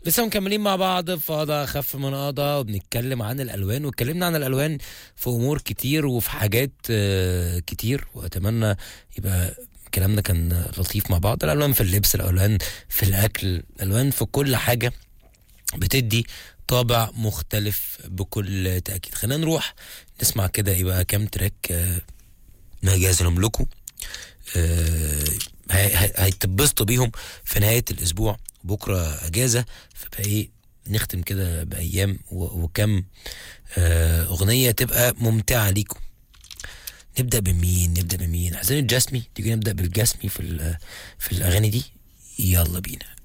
لسه مكملين مع بعض في قضاء اخف من قضاء وبنتكلم عن الالوان واتكلمنا عن الالوان في امور كتير وفي حاجات آه، كتير واتمنى يبقى كلامنا كان لطيف مع بعض الالوان في اللبس الالوان في الاكل الالوان في كل حاجه بتدي طابع مختلف بكل تاكيد خلينا نروح نسمع كده يبقى كام تراك آه، نجهزهم لكم آه، هي- هي- هيتبسطوا بيهم في نهايه الاسبوع بكره اجازه فبقى ايه نختم كده بايام و- وكم آه، اغنيه تبقى ممتعه ليكم نبدا بمين نبدا بمين حسين الجسمي تيجي نبدا بالجسمي في ال- في الاغاني دي يلا بينا